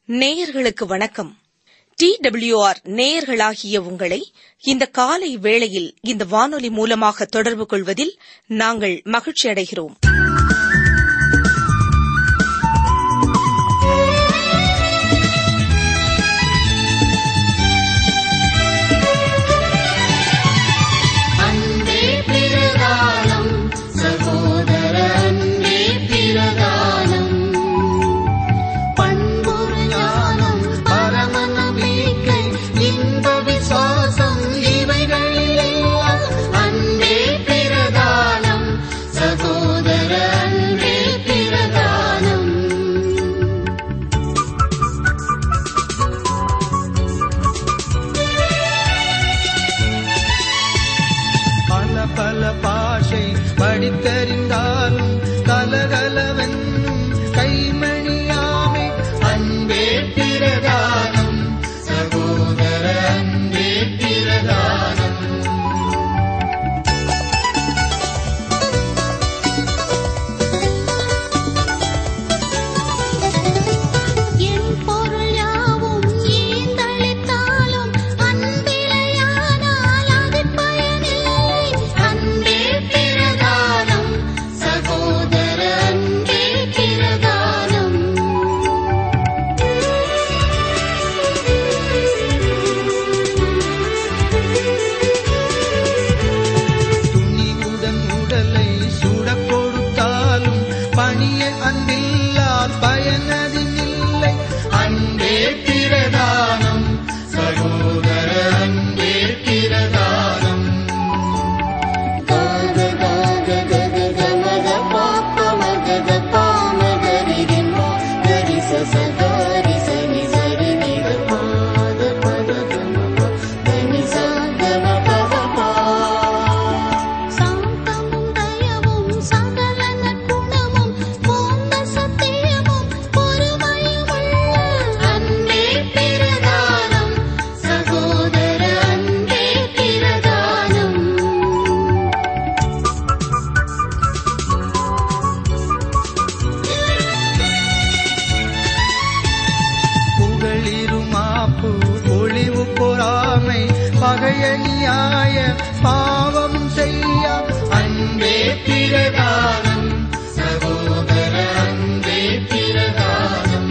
நேயர்களுக்கு வணக்கம் D WR நேயர்களாகிய உங்களை இந்த காலை வேளையில் இந்த வானொலி மூலமாக தொடர்பு கொள்வதில் நாங்கள் மகிழ்ச்சி அடைகிறோம் அன்பே பிரதானம் சகோதர அன்பே பிரதானம் பண்புரு ஞானம் பரம நம்பிக்கை இன்ப விசுவாசம் இவைகளிலெல்லாம் அன்பே பிரதானம் சகோதர அன்பே பிரதானம் பல பல பாஷை படித்தறிந்தாலும் கலகலவென்னும் கைமணியாமை அன்பே பிரதானம் சகோதர அன்பே பிரதானம் என் பொருள் யாவும் ஈந்தளித்தாலும் அன்பிலையானால் அது பயனில்லை அன்பே பிரதானம் சகோதர அன்பே பிரதானம் துணிவுடன் உடலை சுடக் கொடுத்தாலும் பணிய அன்பில்லால் பயனதில்லை அன்பே பிரதானம் சகோதர அன்பே பிரதானம் காத காத கத கமத பாப்ப மகத பாமகரிதிமா கரிச சகாரி சனி சரி நித பாத பத கமப தனி சாகம பவபா சாந்தமும் தயவும் சகல நற்குணமும் போந்த சத்தியமும் பொறுமையும் உள்ள அன்பே பிரதானம் சகோதர அன்பே பிரதானம் புகழிருமாப்பு ஒளிவு பொறாமை பகையணியாய பாவம் செய்ய அன்பே பிரதானம் சகோதர அன்பே பிரதானம்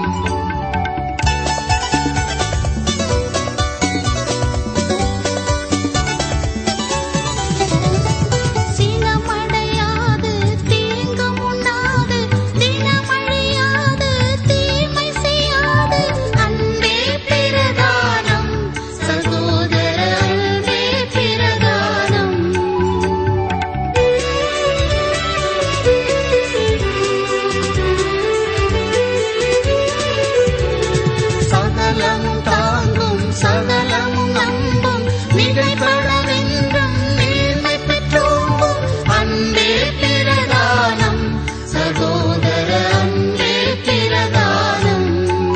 சினமடையாது தீங்கும் உண்ணாது தினமழியாது தீமை செய்யாது அன்பே பிரதானம் சகோதர அன்பே பிரதானம் சகலமும் தாங்கும் சகலமும் நம்பும் மிகைப்படவென்றும் மேன்மை பெற்றோங்கும் அன்பே பிரதானம் சகோதர அன்பே பிரதானம்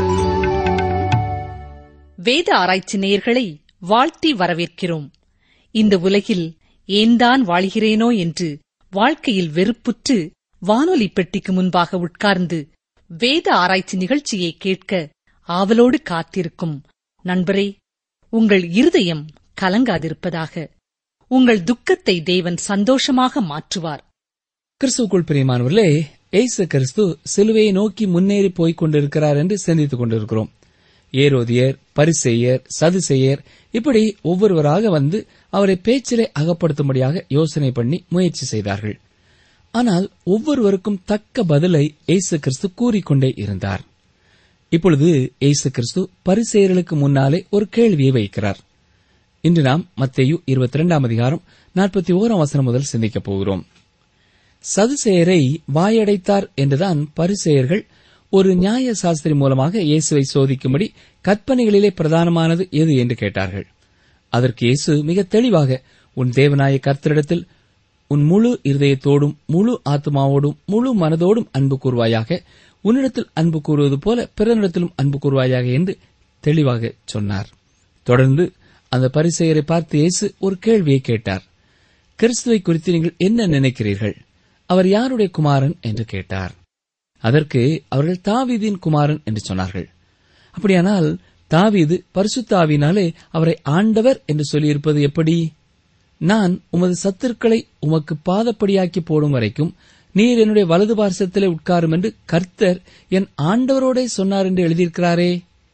வேத ஆராய்ச்சி நேயர்களை வாழ்த்தி வரவேற்கிறோம் இந்த உலகில் ஏன்தான் வாழ்கிறேனோ என்று வாழ்க்கையில் வெறுப்புற்று வானொலி பெட்டிக்கு முன்பாக உட்கார்ந்து வேத ஆராய்ச்சி நிகழ்ச்சியை கேட்க ஆவலோடு காத்திருக்கும் நண்பரே உங்கள் இருதயம் கலங்காதிருப்பதாக உங்கள் துக்கத்தை தேவன் சந்தோஷமாக மாற்றுவார் கிறிஸ்துக்குள் பிரியமானவர்களே இயேசு கிறிஸ்து சிலுவையை நோக்கி முன்னேறி போய்க் கொண்டிருக்கிறார் என்று சிந்தித்துக் கொண்டிருக்கிறோம் ஏரோதியர் பரிசெயர் சதுசெயர் இப்படி ஒவ்வொருவராக வந்து அவரை பேச்சிலே அகப்படுத்தும்படியாக யோசனை பண்ணி முயற்சி செய்தார்கள் ஆனால் ஒவ்வொருவருக்கும் தக்க பதிலை இயேசு கிறிஸ்து கூறிக்கொண்டே இருந்தார் இப்பொழுது இயேசு கிறிஸ்து பரிசெயர்களுக்கு முன்னாலே ஒரு கேள்வியை வைக்கிறார் இன்று நாம் மத்தேயு இருபத்தி இரண்டாம் அதிகாரம் நாற்பத்தி ஓராம் வசனம் முதல் சிந்திக்கப் போகிறோம் சதுசேயரை வாயடைத்தார் என்றுதான் பரிசெயர்கள் ஒரு நியாய சாஸ்திரி மூலமாக இயேசுவை சோதிக்கும்படி கற்பனைகளிலே பிரதானமானது எது என்று கேட்டார்கள் அதற்கு இயேசு மிக தெளிவாக உன் தேவனாய கர்த்தரிடத்தில் உன் முழு இருதயத்தோடும் முழு ஆத்மாவோடும் முழு மனதோடும் அன்பு கூறுவாயாக உன்னிடத்தில் அன்பு கூறுவது போல பிறனிடத்திலும் அன்பு கூறுவாயாக என்று தெளிவாக சொன்னார் தொடர்ந்து அந்த பரிசெயரை பார்த்து இயேசு ஒரு கேள்வியை கேட்டார் கிறிஸ்துவை குறித்து நீங்கள் என்ன நினைக்கிறீர்கள் அவர் யாருடைய குமாரன் என்று கேட்டார் அதற்கு அவர்கள் தாவீதின் குமாரன் என்று சொன்னார்கள் அப்படியானால் தாவீது பரிசுத்த ஆவியினாலே அவரை ஆண்டவர் என்று சொல்லியிருப்பது எப்படி நான் உமது சத்துருக்களை உமக்கு பாதப்படியாக்கி போடும் வரைக்கும் நீர் என்னுடைய வலது பார்சத்திலே உட்காரும் என்று கர்த்தர் என் ஆண்டவரோடே சொன்னார் என்று எழுதியிருக்கிறாரே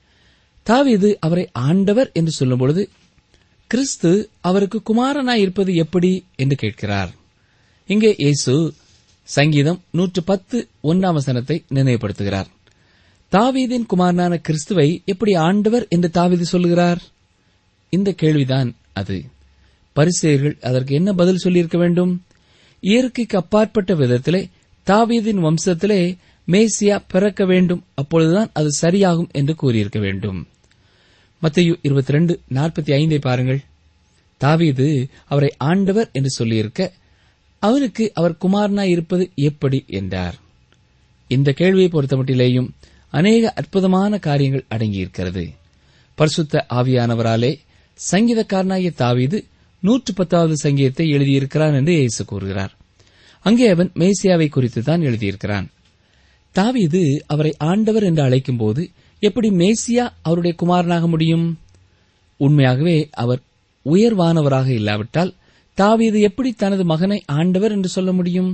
தாவீது அவரை ஆண்டவர் என்று சொல்லும்பொழுது கிறிஸ்து அவருக்கு குமாரனாய் இருப்பது எப்படி என்று கேட்கிறார் இங்கே இயேசு சங்கீதம் நூற்று பத்து ஒன்றாம் வசனத்தை நினைவுபடுத்துகிறார் தாவீதின் குமாரனான கிறிஸ்துவை எப்படி ஆண்டவர் என்று தாவீது சொல்லுகிறார் இந்த கேள்விதான் அது பரிசேயர்கள் அதற்கு என்ன பதில் சொல்லியிருக்க வேண்டும் இயற்கைக்கு அப்பாற்பட்ட விதத்திலே தாவீதின் வம்சத்திலே மேசியா பிறக்க வேண்டும் அப்பொழுதுதான் அது சரியாகும் என்று கூறியிருக்க வேண்டும் மத்தையு இருபத்தி ரெண்டு நாற்பத்தி ஐந்தை பாருங்கள் தாவீது அவரை ஆண்டவர் என்று சொல்லியிருக்க அவனுக்கு அவர் குமாரனாய் இருப்பது எப்படி என்றார் இந்த கேள்வியை பொறுத்தமட்டிலேயும் அநேக அற்புதமான காரியங்கள் அடங்கியிருக்கிறது பரிசுத்த ஆவியானவராலே சங்கீதக்காரனாகிய தாவீது நூற்று பத்தாவது சங்கீதத்தை எழுதியிருக்கிறான் என்று இயேசு கூறுகிறார் அங்கே அவன் மேசியாவை குறித்து தான் எழுதியிருக்கிறான் தாவீது அவரை ஆண்டவர் என்று அழைக்கும்போது எப்படி மேசியா அவருடைய குமாரனாக முடியும் உண்மையாகவே அவர் உயர்வானவராக இல்லாவிட்டால் தாவீது எப்படி தனது மகனை ஆண்டவர் என்று சொல்ல முடியும்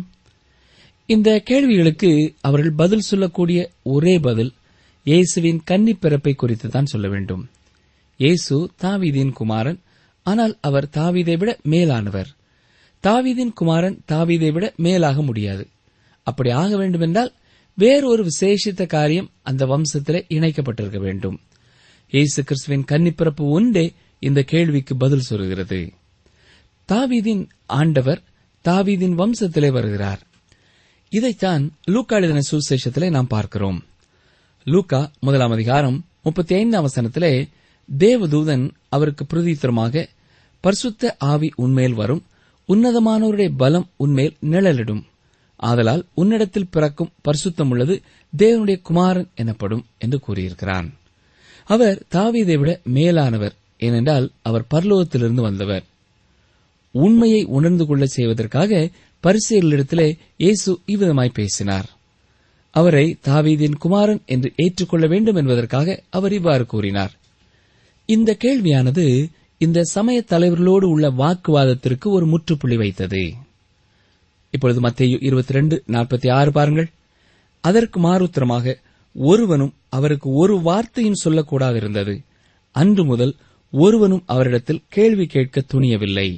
இந்த கேள்விகளுக்கு அவர்கள் பதில் சொல்லக்கூடிய ஒரே பதில் இயேசுவின் கன்னிப் பிறப்பை குறித்து தான் சொல்ல வேண்டும் இயேசு தாவீதின் குமாரன் ஆனால் அவர் தாவீதை விட மேலானவர் தாவீதின் குமாரன் தாவீதை விட மேலாக முடியாது அப்படி ஆக வேண்டுமென்றால் வேறொரு விசேஷித்த காரியம் அந்த வம்சத்திலே இணைக்கப்பட்டிருக்க வேண்டும் இயேசு கிறிஸ்துவின் கன்னிப்பிறப்பு ஒன்றே இந்த கேள்விக்கு பதில் சொல்கிறது தாவீதின் ஆண்டவர் தாவீதின் வம்சத்திலே வருகிறார் இதைத்தான் லூக்கா எழுதின சுசேஷத்திலே நாம் பார்க்கிறோம் லூக்கா முதலாம் அதிகாரம் முப்பத்தி ஐந்தாம் வசனத்திலே தேவதூதன் அவருக்கு பிரதித்திரமாக பரிசுத்த ஆவி உன்மேல் வரும் உன்னதமானவருடைய பலம் உன்மேல் நிழலிடும் ஆதலால் உன்னிடத்தில் பிறக்கும் பரிசுத்தம் உள்ளது தேவனுடைய குமாரன் எனப்படும் என்று கூறியிருக்கிறான் அவர் தாவீதை விட மேலானவர் ஏனென்றால் அவர் பரலோகத்திலிருந்து வந்தவர் உண்மையை உணர்ந்து கொள்ள செய்வதற்காக பரிசெயலிடத்திலே இயேசு இவ்விதமாய் பேசினார் அவரை தாவீதின் குமாரன் என்று ஏற்றுக்கொள்ள வேண்டும் என்பதற்காக அவர் இவ்வாறு கூறினார் இந்த கேள்வியானது இந்த சமய தலைவர்களோடு உள்ள வாக்குவாதத்திற்கு ஒரு முற்றுப்புள்ளி வைத்தது இப்பொழுது மத்திய இருபத்தி ரெண்டு நாற்பத்தி ஆறு பாருங்கள் அதற்கு மாறுத்திரமாக ஒருவனும் அவருக்கு ஒரு வார்த்தையும் சொல்லக்கூடாதிருந்தது அன்று முதல் ஒருவனும் அவரிடத்தில் கேள்வி கேட்க துணியவில்லை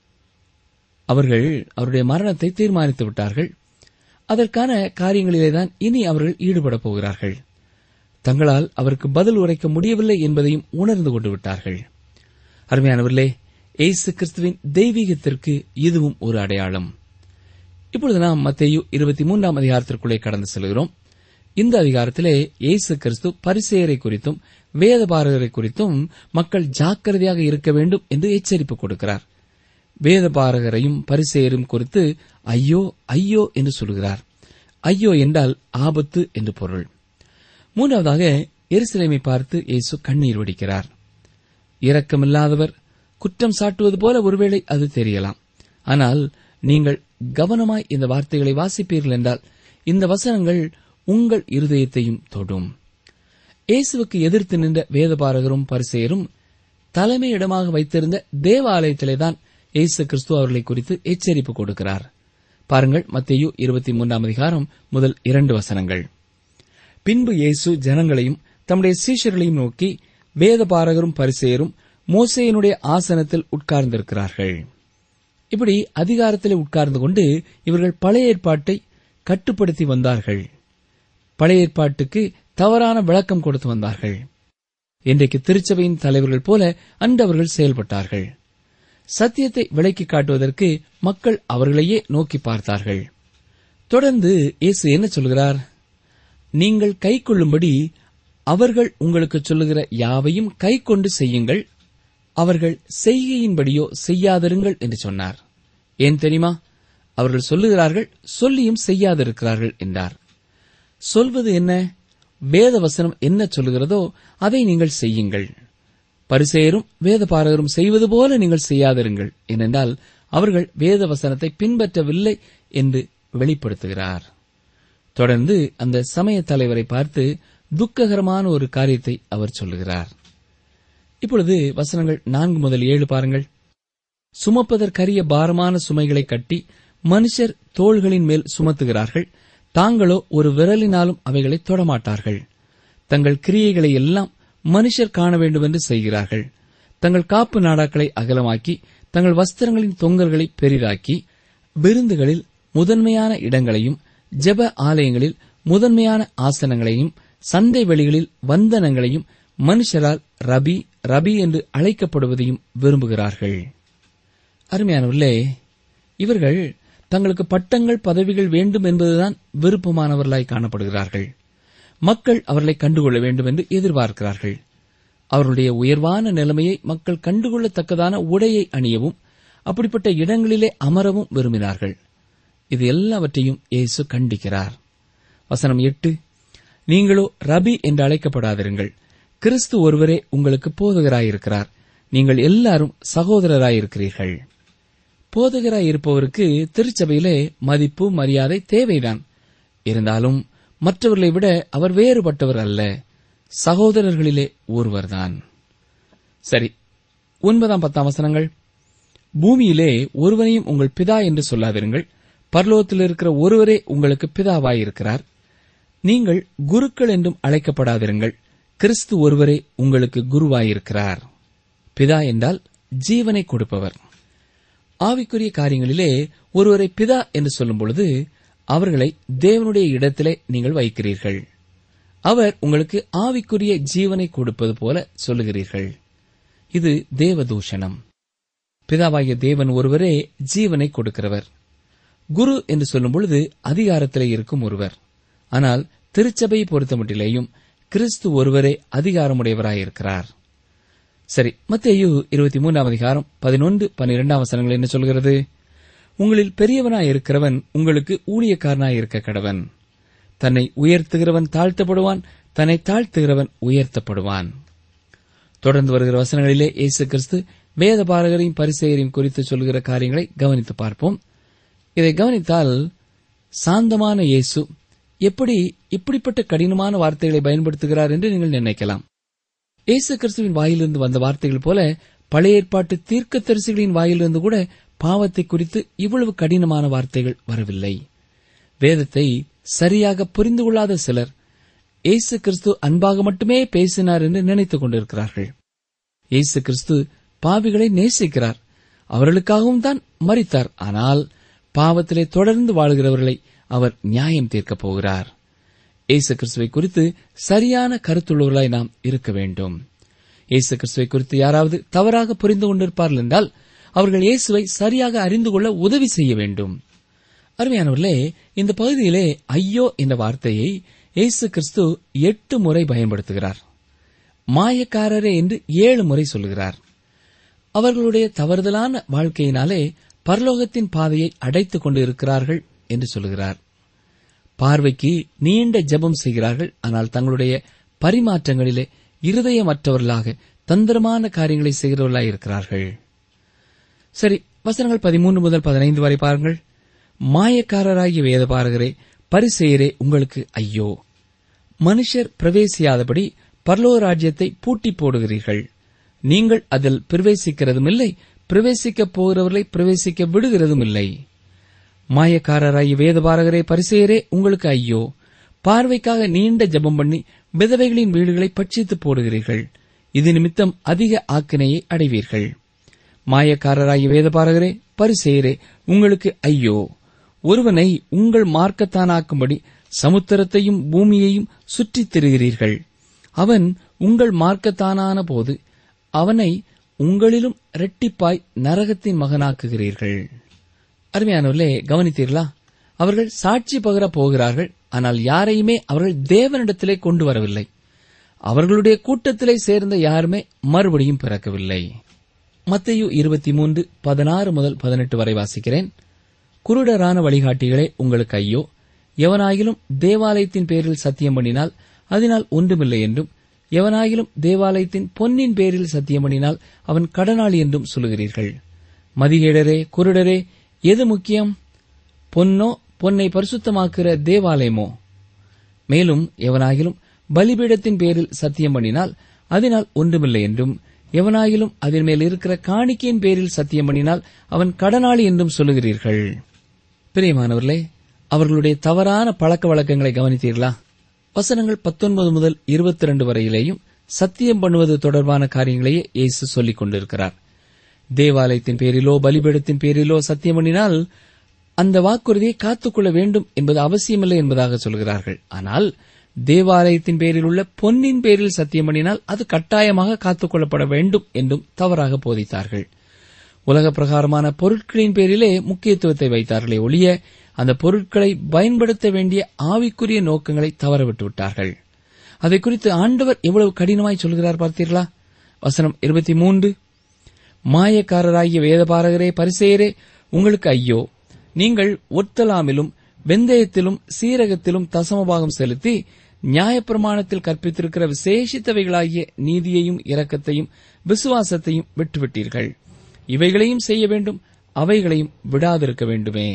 அவர்கள் அவருடைய மரணத்தை தீர்மானித்து விட்டார்கள் அதற்கான காரியங்களிலேதான் இனி அவர்கள் ஈடுபடப் போகிறார்கள் தங்களால் அவருக்கு பதில் உரைக்க முடியவில்லை என்பதையும் உணர்ந்து கொண்டு விட்டார்கள் அருமையானவர்களே இயேசு கிறிஸ்துவின் தெய்வீகத்திற்கு இதுவும் ஒரு அடையாளம் இப்பொழுது நாம் மத்தேயு இருபத்தி மூன்றாம் அதிகாரத்திற்குள்ளே கடந்து செல்கிறோம் இந்த அதிகாரத்திலே இயேசு கிறிஸ்து பரிசெயரை குறித்தும் வேதபாரகரை குறித்தும் மக்கள் ஜாக்கிரதையாக இருக்க வேண்டும் என்று எச்சரிப்பு கொடுக்கிறார் வேதபாரகரையும் பரிசெயரும் குறித்து ஐயோ ஐயோ என்று சொல்கிறார் ஐயோ என்றால் ஆபத்து என்று பொருள் மூன்றாவதாக எருசலேமை பார்த்து இயேசு கண்ணீர் வடிக்கிறார் இரக்கமில்லாதவர் குற்றம் சாட்டுவது போல ஒருவேளை அது தெரியலாம் ஆனால் நீங்கள் கவனமாய் இந்த வார்த்தைகளை வாசிப்பீர்கள் என்றால் இந்த வசனங்கள் உங்கள் இருதயத்தையும் தொடும் இயேசுவுக்கு எதிர்த்து நின்ற வேதபாரகரும் பரிசெயரும் தலைமை இடமாக வைத்திருந்த தேவாலயத்திலேதான் இயேசு கிறிஸ்து அவர்களை குறித்து எச்சரிப்பு கொடுக்கிறார் பாருங்கள் மத்தேயு இருபத்தி மூன்றாம் அதிகாரம் முதல் இரண்டு வசனங்கள் பின்பு இயேசு ஜனங்களையும் தம்முடைய சீஷர்களையும் நோக்கி வேதபாரகரும் பரிசெயரும் மோசேயினுடைய ஆசனத்தில் உட்கார்ந்திருக்கிறார்கள் இப்படி அதிகாரத்திலே உட்கார்ந்து கொண்டு இவர்கள் பழைய ஏற்பாட்டை கட்டுப்படுத்தி வந்தார்கள் பழைய ஏற்பாட்டுக்கு தவறான விளக்கம் கொடுத்து வந்தார்கள் இன்றைக்கு திருச்சபையின் தலைவர்கள் போல அன்று அவர்கள் செயல்பட்டார்கள் சத்தியத்தை விளக்கி காட்டுவதற்கு மக்கள் அவர்களையே நோக்கி பார்த்தார்கள் தொடர்ந்து இயேசு என்ன சொல்கிறார் நீங்கள் கை கொள்ளும்படி அவர்கள் உங்களுக்கு சொல்லுகிற யாவையும் கை கொண்டு செய்யுங்கள் அவர்கள் செய்கையின்படியோ செய்யாதிருங்கள் என்று சொன்னார் ஏன் தெரியுமா அவர்கள் சொல்லுகிறார்கள் சொல்லியும் செய்யாதிருக்கிறார்கள் என்றார் சொல்வது என்ன வேத வசனம் என்ன சொல்லுகிறதோ அதை நீங்கள் செய்யுங்கள் பரிசெயரும் வேத பாரகரும் செய்வது போல நீங்கள் செய்யாதிருங்கள் ஏனென்றால் அவர்கள் வேத வசனத்தை பின்பற்றவில்லை என்று வெளிப்படுத்துகிறார் தொடர்ந்து அந்த சமய தலைவரை பார்த்து துக்ககரமான ஒரு காரியத்தை அவர் சொல்லுகிறார் இப்பொழுது வசனங்கள் நான்கு முதல் ஏழு பாருங்கள் சுமப்பதற்கரிய பாரமான சுமைகளை கட்டி மனுஷர் தோள்களின் மேல் சுமத்துகிறார்கள் தாங்களோ ஒரு விரலினாலும் அவைகளை தொடமாட்டார்கள் தங்கள் கிரியைகளை எல்லாம் மனுஷர் காண வேண்டுமென்று செய்கிறார்கள் தங்கள் காப்பு நாடாக்களை அகலமாக்கி தங்கள் வஸ்திரங்களின் தொங்கல்களை பெரிதாக்கி விருந்துகளில் முதன்மையான இடங்களையும் ஜெப ஆலயங்களில் முதன்மையான ஆசனங்களையும் சந்தை வெளிகளில் வந்தனங்களையும் மனுஷரால் ரபி ரபி என்று அழைக்கப்படுவதையும் விரும்புகிறார்கள் அருமையானவர்களே இவர்கள் தங்களுக்கு பட்டங்கள் பதவிகள் வேண்டும் என்பதுதான் விருப்பமானவர்களாய் காணப்படுகிறார்கள் மக்கள் அவர்களை கண்டுகொள்ள வேண்டும் என்று எதிர்பார்க்கிறார்கள் அவர்களுடைய உயர்வான நிலைமையை மக்கள் கண்டுகொள்ளத்தக்கதான உடையை அணியவும் அப்படிப்பட்ட இடங்களிலே அமரவும் விரும்பினார்கள் இது எல்லாவற்றையும் இயேசு கண்டிக்கிறார் வசனம் எட்டு நீங்களோ ரபி என்று அழைக்கப்படாதிருங்கள் கிறிஸ்து ஒருவரே உங்களுக்கு போதகராயிருக்கிறார் நீங்கள் எல்லாரும் சகோதரராயிருக்கிறீர்கள் போதகராயிருப்பவருக்கு திருச்சபையிலே மதிப்பு மரியாதை தேவைதான் இருந்தாலும் மற்றவர்களை விட அவர் வேறுபட்டவர் அல்ல சகோதரர்களிலே ஒருவர்தான் சரி ஒன்பதாம் பத்தாம் வசனங்கள் பூமியிலே ஒருவனையும் உங்கள் பிதா என்று சொல்லாதிருங்கள் பரலோகத்தில் இருக்கிற ஒருவரே உங்களுக்கு பிதாவாயிருக்கிறார் நீங்கள் குருக்கள் என்றும் அழைக்கப்படாதிருங்கள் கிறிஸ்து ஒருவரே உங்களுக்கு குருவாயிருக்கிறார் பிதா என்றால் ஜீவனை கொடுப்பவர் ஆவிக்குரிய காரியங்களிலே ஒருவரை பிதா என்று சொல்லும் பொழுது அவர்களை தேவனுடைய இடத்திலே நீங்கள் வைக்கிறீர்கள் அவர் உங்களுக்கு ஆவிக்குரிய ஜீவனை கொடுப்பது போல சொல்லுகிறீர்கள் இது தேவதூஷணம் பிதாவாகிய தேவன் ஒருவரே ஜீவனை கொடுக்கிறவர் குரு என்று சொல்லும் பொழுது அதிகாரத்திலே இருக்கும் ஒருவர் ஆனால் திருச்சபையை பொறுத்தமட்டிலேயும் கிறிஸ்து ஒருவரே அதிகாரமுடையவராயிருக்கிறார் சரி மத்தேயு இருபத்தி மூன்றாம் அதிகாரம் பதினொன்று பன்னிரெண்டாம் வசனங்கள் என்ன சொல்கிறது உங்களில் பெரியவனாயிருக்கிறவன் உங்களுக்கு ஊழியக்காரனாயிருக்க கடவன் தன்னை உயர்த்துகிறவன் தாழ்த்தப்படுவான் தன்னை தாழ்த்துகிறவன் உயர்த்தப்படுவான் தொடர்ந்து வருகிற வசனங்களிலே இயேசு கிறிஸ்து வேத பாரகரையும் பரிசெயரையும் குறித்து சொல்கிற காரியங்களை கவனித்து பார்ப்போம் இதை கவனித்தால் சாந்தமான இயேசு எப்படி இப்படிப்பட்ட கடினமான வார்த்தைகளை பயன்படுத்துகிறார் என்று நீங்கள் நினைக்கலாம் இயேசு கிறிஸ்துவின் வாயிலிருந்து வந்த வார்த்தைகள் போல பழைய ஏற்பாட்டு தீர்க்கதரிசிகளின் வாயிலிருந்து கூட பாவத்தை குறித்து இவ்வளவு கடினமான வார்த்தைகள் வரவில்லை வேதத்தை சரியாக புரிந்து கொள்ளாத சிலர் இயேசு கிறிஸ்து அன்பாக மட்டுமே பேசினார் என்று நினைத்துக் கொண்டிருக்கிறார்கள் இயேசு கிறிஸ்து பாவிகளை நேசிக்கிறார் அவர்களுக்காகவும் தான் மறித்தார் ஆனால் பாவத்திலே தொடர்ந்து வாழ்கிறவர்களை அவர் நியாயம் தீர்க்கப் போகிறார் இயேசு கிறிஸ்துவை குறித்து சரியான கருத்துள்ளவர்களாய் நாம் இருக்க வேண்டும் இயேசு கிறிஸ்துவை குறித்து யாராவது தவறாக புரிந்து கொண்டிருப்பார்கள் என்றால் அவர்கள் இயேசுவை சரியாக அறிந்து கொள்ள உதவி செய்ய வேண்டும் அருமையானவர்களே இந்த பகுதியிலே ஐயோ என்ற வார்த்தையை இயேசு கிறிஸ்து எட்டு முறை பயன்படுத்துகிறார் மாயக்காரரே என்று ஏழு முறை சொல்கிறார் அவர்களுடைய தவறுதலான வாழ்க்கையினாலே பரலோகத்தின் பாதையை அடைத்துக் கொண்டு இருக்கிறார்கள் என்று சொல்கிறார் பார்வைக்கு நீண்ட ஜெபம் செய்கிறார்கள் ஆனால் தங்களுடைய பரிமாற்றங்களிலே இருதயமற்றவர்களாக தந்திரமான காரியங்களை செய்கிறவர்களாக இருக்கிறார்கள் சரி வசனங்கள் பதிமூன்று முதல் பதினைந்து வரை பாருங்கள் மாயக்காரராகிய வேதபாரகரே பரிசெயரே உங்களுக்கு ஐயோ மனுஷர் பிரவேசியாதபடி பரலோக ராஜ்யத்தை பூட்டி போடுகிறீர்கள் நீங்கள் அதில் பிரவேசிக்கிறதும் இல்லை பிரவேசிக்கப் போகிறவர்களை பிரவேசிக்க விடுகிறதும் இல்லை மாயக்காரராகிய வேதபாரகரே பரிசெயரே உங்களுக்கு ஐயோ பார்வைக்காக நீண்ட ஜெபம் பண்ணி விதவைகளின் வீடுகளை பட்சித்து போடுகிறீர்கள் இது நிமித்தம் அதிக ஆக்கினையை அடைவீர்கள் மாயக்காரராகிய வேதபாரகரே பரிசெயரே உங்களுக்கு ஐயோ ஒருவனை உங்கள் மார்க்கத்தானாக்கும்படி சமுத்திரத்தையும் பூமியையும் சுற்றித் திரிகிறீர்கள் அவன் உங்கள் மார்க்கத்தானான போது அவனை உங்களிலும் இரட்டிப்பாய் நரகத்தின் மகனாக்குகிறீர்கள் அருமையானவர்களே கவனித்தீர்களா அவர்கள் சாட்சி பகர போகிறார்கள் ஆனால் யாரையுமே அவர்கள் தேவனிடத்திலே கொண்டு வரவில்லை அவர்களுடைய கூட்டத்திலே சேர்ந்த யாருமே மறுபடியும் பிறக்கவில்லை மத்தையு இருபத்தி மூன்று பதினாறு முதல் பதினெட்டு வரை வாசிக்கிறேன் குருடரான வழிகாட்டிகளே உங்களுக்கு ஐயோ எவனாயிலும் தேவாலயத்தின் பேரில் சத்தியம் பண்ணினால் அதனால் ஒன்றுமில்லை என்றும் எவனாயிலும் தேவாலயத்தின் பொன்னின் பேரில் சத்தியம் பண்ணினால் அவன் கடனாளி என்றும் சொல்லுகிறீர்கள் மதிகேடரே குருடரே எது முக்கியம் பொன்னோ பொன்னை பரிசுத்தமாக்குற தேவாலயமோ மேலும் எவனாகிலும் பலிபீடத்தின் பேரில் சத்தியம் பண்ணினால் அதனால் ஒன்றுமில்லை என்றும் எவனாயிலும் அதன் மேல் இருக்கிற காணிக்கையின் பேரில் சத்தியம் பண்ணினால் அவன் கடனாளி என்றும் சொல்லுகிறீர்கள் பிரியமானவர்களே அவர்களுடைய தவறான பழக்க வழக்கங்களை கவனித்தீர்களா வசனங்கள் பத்தொன்பது முதல் இருபத்தி ரெண்டு வரையிலேயும் சத்தியம் பண்ணுவது தொடர்பான காரியங்களையே இயேசு சொல்லிக் கொண்டிருக்கிறார் தேவாலயத்தின் பேரிலோ பலிபீடத்தின் பேரிலோ சத்தியம் பண்ணினால் அந்த வாக்குறுதியை காத்துக்கொள்ள வேண்டும் என்பது அவசியமில்லை என்பதாக சொல்கிறார்கள் ஆனால் தேவாலயத்தின் பேரில் உள்ள பொன்னின் பேரில் சத்தியம் பண்ணினால் அது கட்டாயமாக காத்துக்கொள்ளப்பட வேண்டும் என்றும் தவறாக போதித்தார்கள் உலக பிரகாரமான பொருட்களின் பேரிலே முக்கியத்துவத்தை வைத்தார்களே ஒழிய அந்த பொருட்களை பயன்படுத்த வேண்டிய ஆவிக்குரிய நோக்கங்களை தவறவிட்டு விட்டார்கள் அதை குறித்து ஆண்டவர் எவ்வளவு கடினமாய் சொல்கிறார் பார்த்தீர்களா வசனம் இருபத்தி மூன்று மாயக்காரராகிய வேதபாரகரே பரிசெயரே உங்களுக்கு ஐயோ நீங்கள் ஒத்தலாமிலும் வெந்தயத்திலும் சீரகத்திலும் தசமபாகம் செலுத்தி நியாயப்பிரமாணத்தில் கற்பித்திருக்கிற விசேஷித்தவைகளாகிய நீதியையும் இரக்கத்தையும் விசுவாசத்தையும் விட்டுவிட்டீர்கள் இவைகளையும் செய்ய வேண்டும் அவைகளையும் விடாதிருக்க வேண்டுமே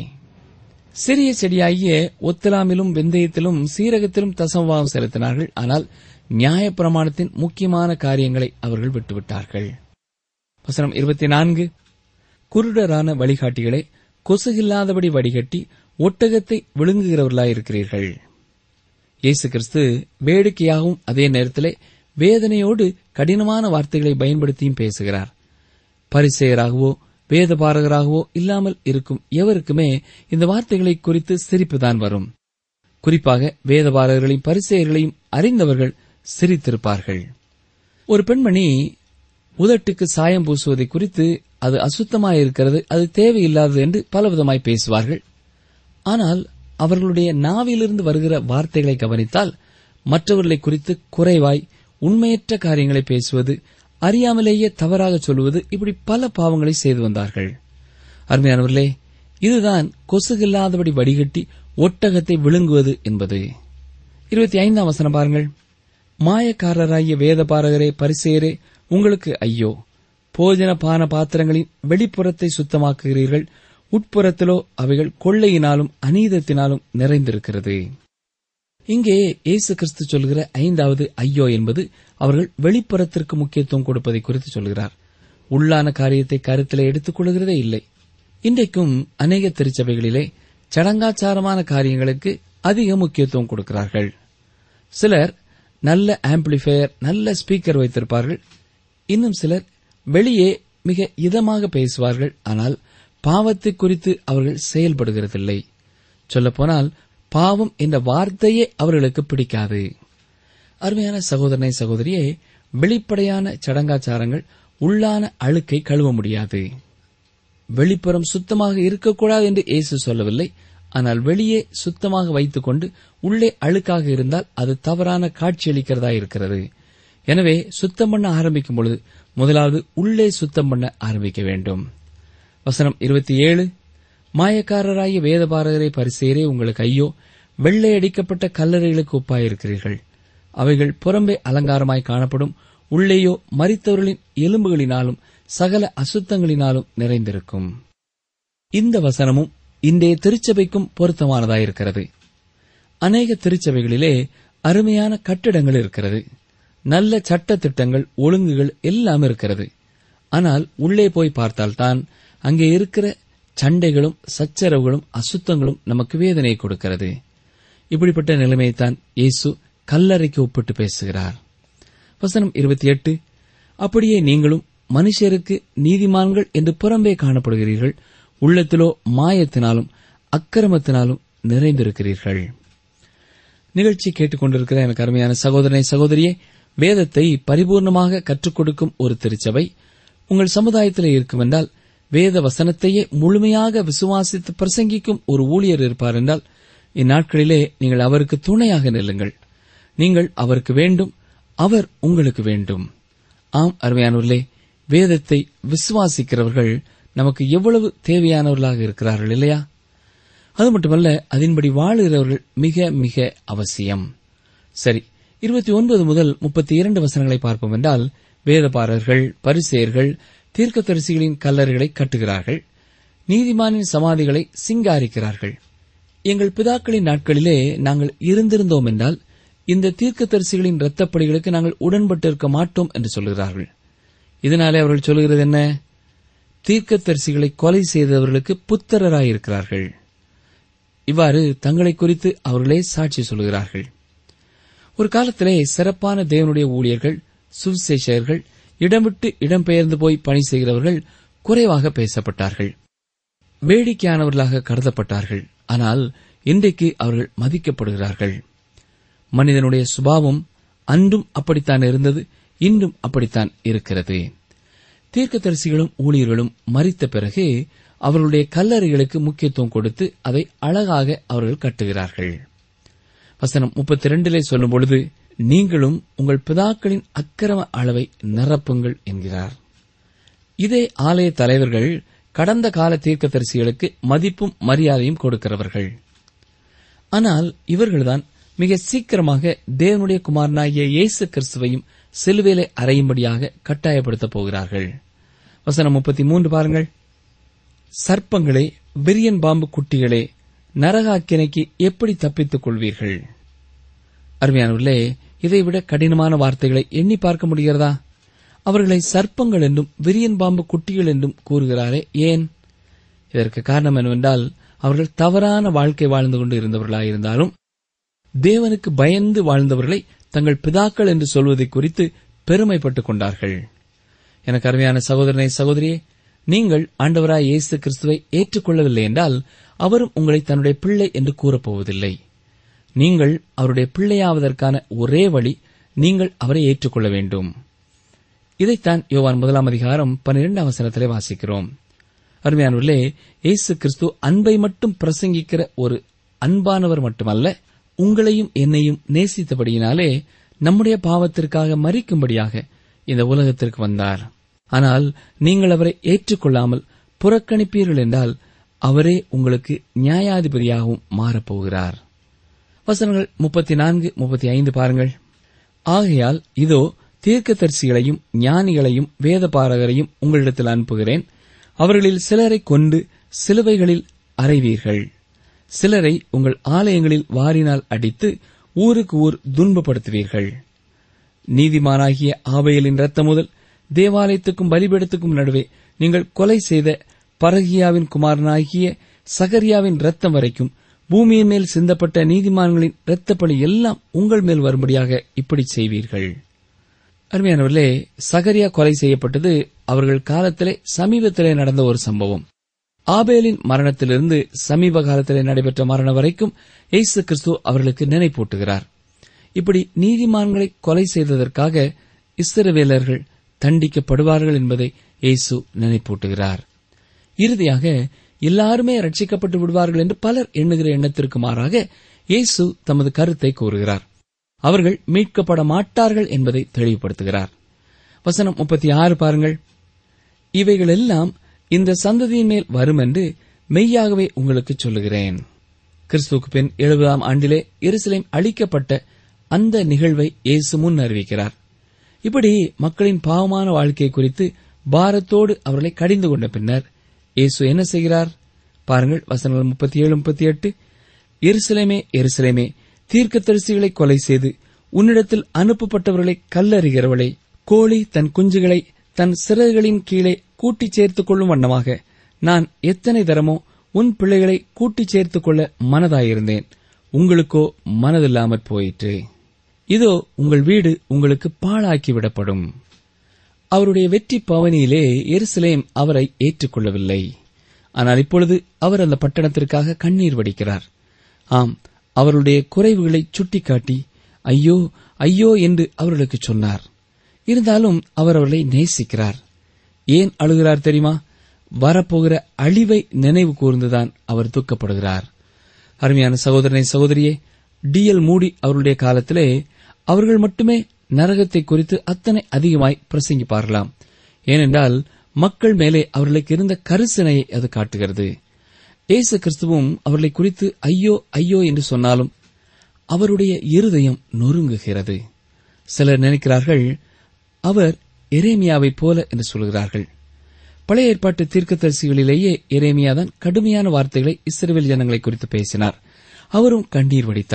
சிறிய செடியாகிய ஒத்தலாமிலும் வெந்தயத்திலும் சீரகத்திலும் தசமபாகம் செலுத்தினார்கள் ஆனால் நியாயப்பிரமாணத்தின் முக்கியமான காரியங்களை அவர்கள் விட்டுவிட்டார்கள் வசனம் இருபத்தி நான்கு குருடரான வழிகாட்டிகளை கொசுகில்லாதபடி வடிகட்டி ஒட்டகத்தை விழுங்குகிறவர்களாயிருக்கிறீர்கள் இயேசு கிறிஸ்து வேடிக்கையாகவும் அதே நேரத்திலே வேதனையோடு கடினமான வார்த்தைகளை பயன்படுத்தியும் பேசுகிறார் பரிசெயராகவோ வேதபாரகராகவோ இல்லாமல் இருக்கும் எவருக்குமே இந்த வார்த்தைகளை குறித்து சிரிப்புதான் வரும் குறிப்பாக வேதபாரகர்களையும் பரிசெயர்களையும் அறிந்தவர்கள் சிரித்திருப்பார்கள் ஒரு பெண்மணி உதட்டுக்கு சாயம் பூசுவதை குறித்து அது அசுத்தமாயிருக்கிறது அது தேவையில்லாதது என்று பலவிதமாய் பேசுவார்கள் ஆனால் அவர்களுடைய நாவிலிருந்து வருகிற வார்த்தைகளை கவனித்தால் மற்றவர்களை குறித்து குறைவாய் உண்மையற்ற காரியங்களை பேசுவது அறியாமலேயே தவறாக சொல்லுவது இப்படி பல பாவங்களை செய்து வந்தார்கள் அருமையானவர்களே இதுதான் கொசுகில்லாதபடி வடிகட்டி ஒட்டகத்தை விழுங்குவது என்பது இருபத்தி ஐந்தாம் வசனம் பாருங்கள் மாயக்காரராகிய வேதபாரகரே பரிசேரே உங்களுக்கு ஐயோ போஜன பான பாத்திரங்களின் வெளிப்புறத்தை சுத்தமாக்குகிறீர்கள் உட்புறத்திலோ அவைகள் கொள்ளையினாலும் அநீதத்தினாலும் நிறைந்திருக்கிறது இங்கே இயேசு கிறிஸ்து சொல்கிற ஐந்தாவது ஐயோ என்பது அவர்கள் வெளிப்புறத்திற்கு முக்கியத்துவம் கொடுப்பதை குறித்து சொல்கிறார் உள்ளான காரியத்தை கருத்திலே எடுத்துக் கொள்கிறதே இல்லை இன்றைக்கும் அநேக திருச்சபைகளிலே சடங்காச்சாரமான காரியங்களுக்கு அதிக முக்கியத்துவம் கொடுக்கிறார்கள் சிலர் நல்ல ஆம்பிளிஃபையர் நல்ல ஸ்பீக்கர் வைத்திருப்பார்கள் இன்னும் சிலர் வெளியே மிக இதமாக பேசுவார்கள் ஆனால் பாவத்தை குறித்து அவர்கள் செயல்படுகிறதில்லை சொல்லப்போனால் பாவம் என்ற வார்த்தையே அவர்களுக்கு பிடிக்காது அருமையான சகோதரனை சகோதரியே வெளிப்படையான சடங்காச்சாரங்கள் உள்ளான அழுக்கை கழுவ முடியாது வெளிப்புறம் சுத்தமாக இருக்கக்கூடாது என்று இயேசு சொல்லவில்லை ஆனால் வெளியே சுத்தமாக வைத்துக்கொண்டு உள்ளே அழுக்காக இருந்தால் அது தவறான காட்சியளிக்கிறதா இருக்கிறது எனவே சுத்தம் பண்ண ஆரம்பிக்கும் பொழுது முதலாவது உள்ளே சுத்தம் பண்ண ஆரம்பிக்க வேண்டும் வசனம் இருபத்தி ஏழு மாயக்காரராகிய வேதபாரகரை பரிசேரே உங்களுக்கு ஐயோ வெள்ளை அடிக்கப்பட்ட கல்லறைகளுக்கு ஒப்பாயிருக்கிறீர்கள் அவைகள் புறம்பே அலங்காரமாய் காணப்படும் உள்ளேயோ மரித்தவர்களின் எலும்புகளினாலும் சகல அசுத்தங்களினாலும் நிறைந்திருக்கும் இந்த வசனமும் இன்றைய திருச்சபைக்கும் பொருத்தமானதாயிருக்கிறது அநேக திருச்சபைகளிலே அருமையான கட்டிடங்கள் இருக்கிறது நல்ல சட்ட திட்டங்கள் ஒழுங்குகள் எல்லாம் இருக்கிறது ஆனால் உள்ளே போய் பார்த்தால்தான் அங்கே இருக்கிற சண்டைகளும் சச்சரவுகளும் அசுத்தங்களும் நமக்கு வேதனை கொடுக்கிறது இப்படிப்பட்ட நிலைமையைத்தான் இயேசு கல்லறைக்கு ஒப்பிட்டு பேசுகிறார் வசனம் இருபத்தி எட்டு அப்படியே நீங்களும் மனுஷருக்கு நீதிமான்கள் என்று புறம்பே காணப்படுகிறீர்கள் உள்ளத்திலோ மாயத்தினாலும் அக்கிரமத்தினாலும் நிறைந்திருக்கிறீர்கள் நிகழ்ச்சி கேட்டுக்கொண்டிருக்கிற எனக்கு அருமையான சகோதரனை சகோதரியே வேதத்தை பரிபூர்ணமாக கற்றுக் கொடுக்கும் ஒரு திருச்சபை உங்கள் சமுதாயத்தில் இருக்கும் என்றால் வேத வசனத்தையே முழுமையாக விசுவாசித்து பிரசங்கிக்கும் ஒரு ஊழியர் இருப்பார் என்றால் இந்நாட்களிலே நீங்கள் அவருக்கு துணையாக நில்லுங்கள் நீங்கள் அவருக்கு வேண்டும் அவர் உங்களுக்கு வேண்டும் ஆம் அருமையானவர்களே வேதத்தை விசுவாசிக்கிறவர்கள் நமக்கு எவ்வளவு தேவையானவர்களாக இருக்கிறார்கள் இல்லையா அது மட்டுமல்ல அதன்படி வாழுகிறவர்கள் மிக மிக அவசியம் சரி இருபத்தி ஒன்பது முதல் முப்பத்தி இரண்டு வசனங்களை பார்ப்போம் என்றால் வேதபாரர்கள் பரிசேயர்கள் தீர்க்கதரிசிகளின் கல்லறைகளை கட்டுகிறார்கள் நீதிமானின் சமாதிகளை சிங்காரிக்கிறார்கள் எங்கள் பிதாக்களின் நாட்களிலே நாங்கள் இருந்திருந்தோம் என்றால் இந்த தீர்க்கதரிசிகளின் இரத்தப்படிகளுக்கு நாங்கள் உடன்பட்டிருக்க மாட்டோம் என்று சொல்கிறார்கள் இதனாலே அவர்கள் சொல்கிறது என்ன தீர்க்கதரிசிகளை கொலை செய்தவர்களுக்கு புத்திரராயிருக்கிறார்கள் இவ்வாறு தங்களை குறித்து அவர்களே சாட்சி சொல்கிறார்கள் ஒரு காலத்திலே சிறப்பான தேவனுடைய ஊழியர்கள் சுவிசேஷகர்கள் இடம் விட்டு இடம்பெயர்ந்து போய் பணி செய்கிறவர்கள் குறைவாக பேசப்பட்டார்கள் வேடிக்கையானவர்களாக கருதப்பட்டார்கள் ஆனால் இன்றைக்கு அவர்கள் மதிக்கப்படுகிறார்கள் மனிதனுடைய சுபாவம் அன்றும் அப்படித்தான் இருந்தது இன்றும் அப்படித்தான் இருக்கிறது தீர்க்கதரிசிகளும் ஊழியர்களும் மறித்த பிறகு அவர்களுடைய கல்லறைகளுக்கு முக்கியத்துவம் கொடுத்து அதை அழகாக அவர்கள் கட்டுகிறார்கள் வசனம் முப்பத்தி இரண்டிலே சொல்லும் பொழுது நீங்களும் உங்கள் பிதாக்களின் அக்கிரம அளவை நிரப்புங்கள் என்கிறார் இதே ஆலய தலைவர்கள் கடந்த கால தீர்க்கதரிசிகளுக்கு மதிப்பும் மரியாதையும் கொடுக்கிறவர்கள் ஆனால் இவர்கள்தான் மிக சீக்கிரமாக தேவனுடைய குமாரனாகிய இயேசு கிறிஸ்துவையும் சிலுவையிலே அறையும்படியாக கட்டாயப்படுத்தப் போகிறார்கள் வசனம் முப்பத்தி மூன்று பாருங்கள் சர்ப்பங்களே விரியன் பாம்பு குட்டிகளே நரகாக்கினைக்கு எப்படி தப்பித்துக் கொள்வீர்கள் அருமையானவர்களே இதைவிட கடினமான வார்த்தைகளை எண்ணி பார்க்க முடிகிறதா அவர்களை சர்ப்பங்கள் என்றும் விரியன் பாம்பு குட்டிகள் என்றும் கூறுகிறாரே ஏன் இதற்கு காரணம் என்னவென்றால் அவர்கள் தவறான வாழ்க்கை வாழ்ந்து கொண்டு இருந்தவர்களாயிருந்தாலும் தேவனுக்கு பயந்து வாழ்ந்தவர்களை தங்கள் பிதாக்கள் என்று சொல்வதை குறித்து பெருமைப்பட்டுக் கொண்டார்கள் எனக்கு அருமையான சகோதரனை சகோதரியே நீங்கள் ஆண்டவராய் இயேசு கிறிஸ்துவை ஏற்றுக்கொள்ளவில்லை என்றால் அவரும் உங்களை தன்னுடைய பிள்ளை என்று கூறப்போவதில்லை நீங்கள் அவருடைய பிள்ளையாவதற்கான ஒரே வழி நீங்கள் அவரை ஏற்றுக்கொள்ள வேண்டும் இதைத்தான் யோவான் முதலாம் அதிகாரம் பன்னிரெண்டாம் வசனத்திலே வாசிக்கிறோம் அருமையானவர்களே இயேசு கிறிஸ்து அன்பை மட்டும் பிரசங்கிக்கிற ஒரு அன்பானவர் மட்டுமல்ல உங்களையும் என்னையும் நேசித்தபடியினாலே நம்முடைய பாவத்திற்காக மறிக்கும்படியாக இந்த உலகத்திற்கு வந்தார் ஆனால் நீங்கள் அவரை ஏற்றுக்கொள்ளாமல் புறக்கணிப்பீர்கள் என்றால் அவரே உங்களுக்கு நியாயாதிபதியாகவும் மாறப்போகிறார் வசனங்கள் முப்பத்தி நான்கு முப்பத்தி ஐந்து பாருங்கள் ஆகையால் இதோ தீர்க்கதரிசிகளையும் ஞானிகளையும் வேதபாரகரையும் உங்களிடத்தில் அனுப்புகிறேன் அவர்களில் சிலரை கொண்டு சிலுவைகளில் அறைவீர்கள் சிலரை உங்கள் ஆலயங்களில் வாரினால் அடித்து ஊருக்கு ஊர் துன்பப்படுத்துவீர்கள் நீதிமானாகிய ஆபேலின் ரத்தம் முதல் தேவாலயத்துக்கும் பலிபீடத்துக்கும் நடுவே நீங்கள் கொலை செய்த பரகியாவின் குமாரனாகிய சகரியாவின் ரத்தம் வரைக்கும் பூமியின் மேல் சிந்தப்பட்ட நீதிமான்களின் இரத்தப்பணி எல்லாம் உங்கள் மேல் வரும்படியாக இப்படி செய்வீர்கள் அருமையானவர்களே சகரியா கொலை செய்யப்பட்டது அவர்கள் காலத்திலே சமீபத்திலே நடந்த ஒரு சம்பவம் ஆபேலின் மரணத்திலிருந்து சமீப காலத்திலே நடைபெற்ற மரணம் வரைக்கும் இயேசு கிறிஸ்து அவர்களுக்கு நினைப்பூட்டுகிறார் இப்படி நீதிமான்களை கொலை செய்ததற்காக இஸ்ரவேலர்கள் தண்டிக்கப்படுவார்கள் என்பதை இயேசு நினைப்பூட்டுகிறார் இறுதியாக எல்லாருமே ரட்சிக்கப்பட்டு விடுவார்கள் என்று பலர் எண்ணுகிற எண்ணத்திற்கு மாறாக இயேசு தமது கருத்தை கூறுகிறார் அவர்கள் மீட்கப்பட மாட்டார்கள் என்பதை தெளிவுபடுத்துகிறார் வசனம் முப்பத்தி ஆறு பாருங்கள் இவைகளெல்லாம் இந்த சந்ததியின் மேல் வரும் என்று மெய்யாகவே உங்களுக்கு சொல்லுகிறேன் கிறிஸ்துவுக்கு பின் எழுபதாம் ஆண்டிலே எருசலேம் அழிக்கப்பட்ட அந்த நிகழ்வை இயேசு முன் அறிவிக்கிறார் இப்படி மக்களின் பாவமான வாழ்க்கை குறித்து பாரத்தோடு அவர்களை கடிந்து கொண்ட பின்னர் இயேசு என்ன செய்கிறார் பாருங்கள் வசனங்கள் முப்பத்தி ஏழு முப்பத்தி எட்டு எருசலேமே எருசலேமே தீர்க்கதரிசிகளை கொலை செய்து உன்னிடத்தில் அனுப்பப்பட்டவர்களை கல்லறிகிறவளை கோழி தன் குஞ்சுகளை தன் சிறகுகளின் கீழே கூட்டிச் சேர்த்துக் கொள்ளும் வண்ணமாக நான் எத்தனை தரமோ உன் பிள்ளைகளை கூட்டிச் சேர்த்துக் கொள்ள மனதாயிருந்தேன் உங்களுக்கோ மனதில்லாமற் போயிற்று இதோ உங்கள் வீடு உங்களுக்கு பாழாக்கிவிடப்படும் அவருடைய வெற்றி பவனியிலே எருசலேம் அவரை ஏற்றுக்கொள்ளவில்லை ஆனால் இப்பொழுது அவர் அந்த பட்டணத்திற்காக கண்ணீர் வடிக்கிறார் ஆம் அவருடைய குறைவுகளை சுட்டிக்காட்டி ஐயோ ஐயோ என்று அவர்களுக்கு சொன்னார் இருந்தாலும் அவர் அவர்களை நேசிக்கிறார் ஏன் அழுகிறார் தெரியுமா வரப்போகிற அழிவை நினைவு கூர்ந்துதான் அவர் துக்கப்படுகிறார் அருமையான சகோதரனை சகோதரியே டி எல் மூடி அவருடைய காலத்திலே அவர்கள் மட்டுமே நரகத்தை குறித்து அத்தனை அதிகமாய் பிரசங்கிப்பார்களாம் ஏனென்றால் மக்கள் மேலே அவர்களுக்கு இருந்த கரிசனையை அது காட்டுகிறது இயேசு கிறிஸ்துவும் அவர்களை குறித்து ஐயோ ஐயோ என்று சொன்னாலும் அவருடைய இருதயம் நொறுங்குகிறது சிலர் நினைக்கிறார்கள் அவர் எரேமியாவைப் போல என்று சொல்கிறார்கள் பழைய ஏற்பாட்டு தீர்க்கதரிசிகளிலேயே எரேமியாதான் கடுமையான வார்த்தைகளை இஸ்ரேல் ஜனங்களை குறித்து பேசினார் அவரும் கண்ணீர் வடித்தார்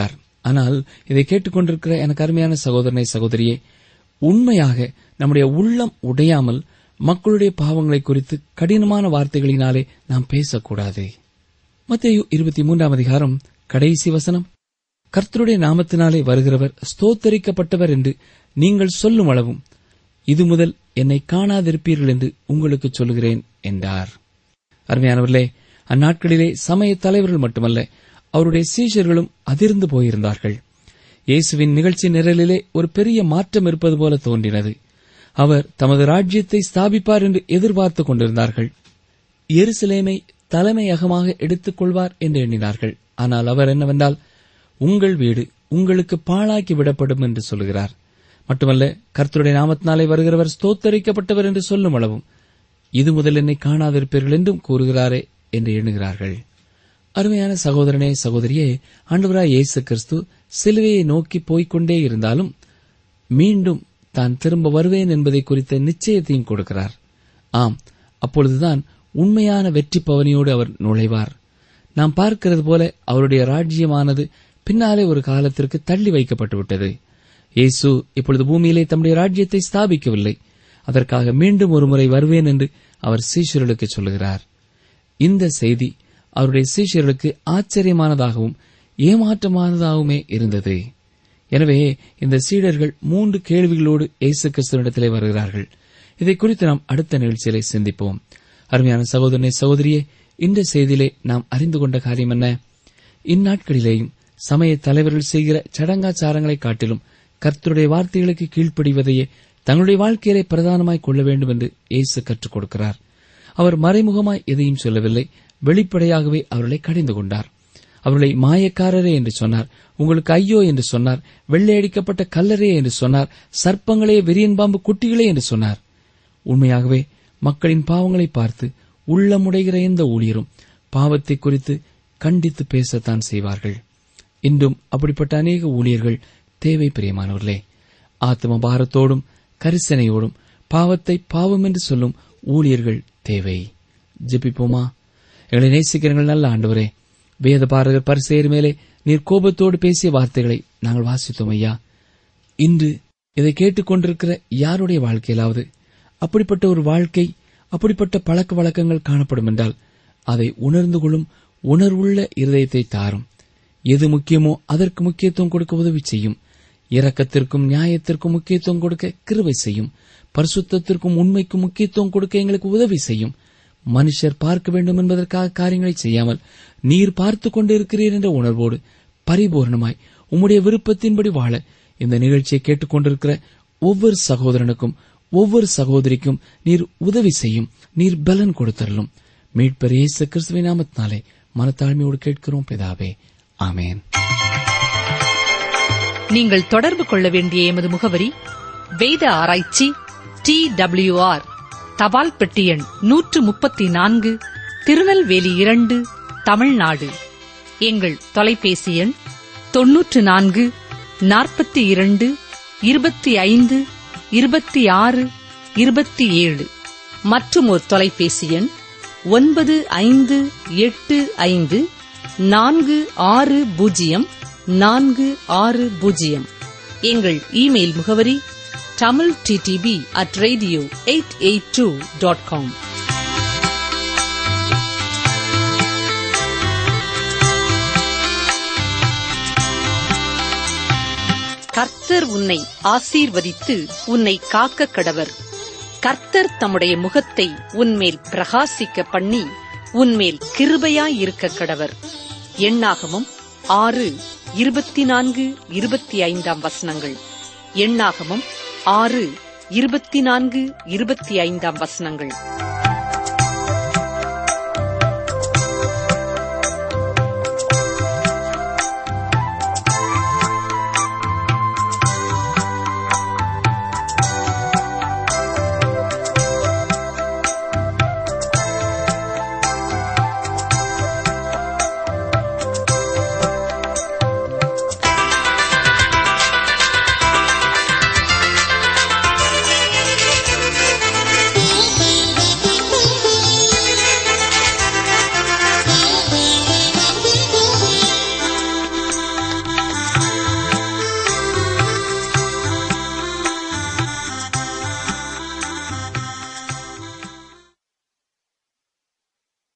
ஆனால் இதை கேட்டுக்கொண்டிருக்கிற எனக்கு அருமையான சகோதரனை சகோதரியே உண்மையாக நம்முடைய உள்ளம் உடையாமல் மக்களுடைய பாவங்களை குறித்து கடினமான வார்த்தைகளினாலே நாம் பேசக்கூடாது மத்தேயு இருபத்தி மூன்றாம் அதிகாரம் கடைசி வசனம் கர்த்தருடைய நாமத்தினாலே வருகிறவர் ஸ்தோத்தரிக்கப்பட்டவர் என்று நீங்கள் சொல்லும் அளவும் இது முதல் என்னை காணாதிருப்பீர்கள் என்று உங்களுக்கு சொல்லுகிறேன் என்றார் அருமையானவர்களே அந்நாட்களிலே சமய தலைவர்கள் மட்டுமல்ல அவருடைய சீஷர்களும் அதிர்ந்து போயிருந்தார்கள் இயேசுவின் நிகழ்ச்சி நிரலிலே ஒரு பெரிய மாற்றம் இருப்பது போல தோன்றினது அவர் தமது ராஜ்யத்தை ஸ்தாபிப்பார் என்று எதிர்பார்த்துக் கொண்டிருந்தார்கள் எருசலேமை தலைமையகமாக எடுத்துக் கொள்வார் என்று எண்ணினார்கள் ஆனால் அவர் என்னவென்றால் உங்கள் வீடு உங்களுக்கு பாழாக்கி விடப்படும் என்று சொல்கிறார் மட்டுமல்ல கர்த்தருடைய நாமத்தினாலே வருகிறவர் ஸ்தோத்தரிக்கப்பட்டவர் என்று சொல்லும் அளவும் இது முதல் என்னை காணாதிருப்பீர்கள் என்றும் கூறுகிறாரே என்று எண்ணுகிறார்கள் அருமையான சகோதரனே சகோதரியே ஆண்டவராய் இயேசு கிறிஸ்து சிலுவையை நோக்கி போய்க்கொண்டே இருந்தாலும் மீண்டும் தான் திரும்ப வருவேன் என்பதை குறித்த நிச்சயத்தையும் கொடுக்கிறார் ஆம் அப்பொழுதுதான் உண்மையான வெற்றி பவனியோடு அவர் நுழைவார் நாம் பார்க்கிறது போல அவருடைய ராஜ்யமானது பின்னாலே ஒரு காலத்திற்கு தள்ளி வைக்கப்பட்டு விட்டது இயேசு இப்பொழுது பூமியிலே தம்முடைய ராஜ்யத்தை ஸ்தாபிக்கவில்லை அதற்காக மீண்டும் ஒருமுறை வருவேன் என்று அவர் சீஷர்களுக்கு சொல்லுகிறார் இந்த செய்தி அவருடைய சீஷர்களுக்கு ஆச்சரியமானதாகவும் ஏமாற்றமானதாகவுமே இருந்தது எனவே இந்த சீடர்கள் மூன்று கேள்விகளோடு இயேசு கிறிஸ்துவனிடத்திலே வருகிறார்கள் இதை குறித்து நாம் அடுத்த நிகழ்ச்சியிலே சிந்திப்போம் அருமையான சகோதரனை சகோதரியே இந்த செய்தியிலே நாம் அறிந்து கொண்ட காரியம் என்ன இந்நாட்களிலேயும் சமய தலைவர்கள் செய்கிற சடங்காச்சாரங்களை காட்டிலும் கர்த்தருடைய வார்த்தைகளுக்கு கீழ்ப்படிவதையே தங்களுடைய வாழ்க்கையிலே பிரதானமாய் கொள்ள வேண்டும் என்று இயேசு கற்றுக் கொடுக்கிறார் அவர் மறைமுகமாய் எதையும் சொல்லவில்லை வெளிப்படையாகவே அவர்களை கடிந்து கொண்டார் அவர்களை மாயக்காரரே என்று சொன்னார் உங்களுக்கு ஐயோ என்று சொன்னார் வெள்ளையடிக்கப்பட்ட கல்லரே என்று சொன்னார் சர்ப்பங்களே விரியன் பாம்பு குட்டிகளே என்று சொன்னார் உண்மையாகவே மக்களின் பாவங்களை பார்த்து உள்ளமுடைகிற எந்த ஊழியரும் பாவத்தை குறித்து கண்டித்து பேசத்தான் செய்வார்கள் இன்றும் அப்படிப்பட்ட அநேக ஊழியர்கள் தேவை பிரியமானவர்களே ஆத்ம பாரத்தோடும் கரிசனையோடும் பாவத்தை பாவம் என்று சொல்லும் ஊழியர்கள் தேவை ஜெபிப்போமா எங்களை நேசிக்கிறங்கள் நல்ல ஆண்டவரே வேத பாரகர் பரிசேர் மேலே நீர் கோபத்தோடு பேசிய வார்த்தைகளை நாங்கள் வாசித்தோம் ஐயா இன்று இதை கேட்டுக்கொண்டிருக்கிற யாருடைய வாழ்க்கையிலாவது அப்படிப்பட்ட ஒரு வாழ்க்கை அப்படிப்பட்ட பழக்க வழக்கங்கள் காணப்படும் என்றால் அதை உணர்ந்து கொள்ளும் உணர்வுள்ள இருதயத்தை தாரும் எது முக்கியமோ அதற்கு முக்கியத்துவம் கொடுக்க உதவி செய்யும் இரக்கத்திற்கும் நியாயத்திற்கும் முக்கியத்துவம் கொடுக்க கிருவை செய்யும் பரிசுத்தத்திற்கும் உண்மைக்கும் முக்கியத்துவம் கொடுக்க எங்களுக்கு உதவி செய்யும் மனுஷர் பார்க்க வேண்டும் என்பதற்காக காரியங்களை செய்யாமல் நீர் பார்த்து கொண்டிருக்கிறீர் என்ற உணர்வோடு பரிபூர்ணமாய் உம்முடைய விருப்பத்தின்படி வாழ இந்த நிகழ்ச்சியை கேட்டுக்கொண்டிருக்கிற ஒவ்வொரு சகோதரனுக்கும் ஒவ்வொரு சகோதரிக்கும் நீர் உதவி செய்யும் நீர் பலன் கொடுத்தரலும் மீட்பர் இயேசு கிறிஸ்துவின் நாமத்தினாலே மனத்தாழ்மையோடு கேட்கிறோம் பிதாவே ஆமேன் நீங்கள் தொடர்பு கொள்ள வேண்டிய எமது முகவரி வேத ஆராய்ச்சி டி ஆர் தபால் பெட்டி எண் நூற்று முப்பத்தி நான்கு திருநெல்வேலி இரண்டு தமிழ்நாடு எங்கள் தொலைபேசி எண் தொன்னூற்று நான்கு நாற்பத்தி இரண்டு இருபத்தி ஐந்து இருபத்தி ஆறு இருபத்தி ஏழு மற்றும் ஒரு தொலைபேசி எண் ஒன்பது ஐந்து எட்டு ஐந்து நான்கு ஆறு பூஜ்ஜியம் நான்கு ஆறு பூஜ்ஜியம் எங்கள் இமெயில் முகவரி Tamil DTP at radio eight eight two dot com கர்த்தர் உன்னை ஆசீர்வதித்து உன்னை காக்க கடவர் கர்த்தர் தம்முடைய முகத்தை உன்மேல் பிரகாசிக்க பண்ணி உன்மேல் கிருபையாயிருக்க கடவர் எண்ணாகமும் ஆறு இருபத்தி நான்கு இருபத்தி ஐந்தாம் வசனங்கள் எண்ணாகமும் ஆறு இருபத்தி நான்கு இருபத்தி ஐந்தாம் வசனங்கள்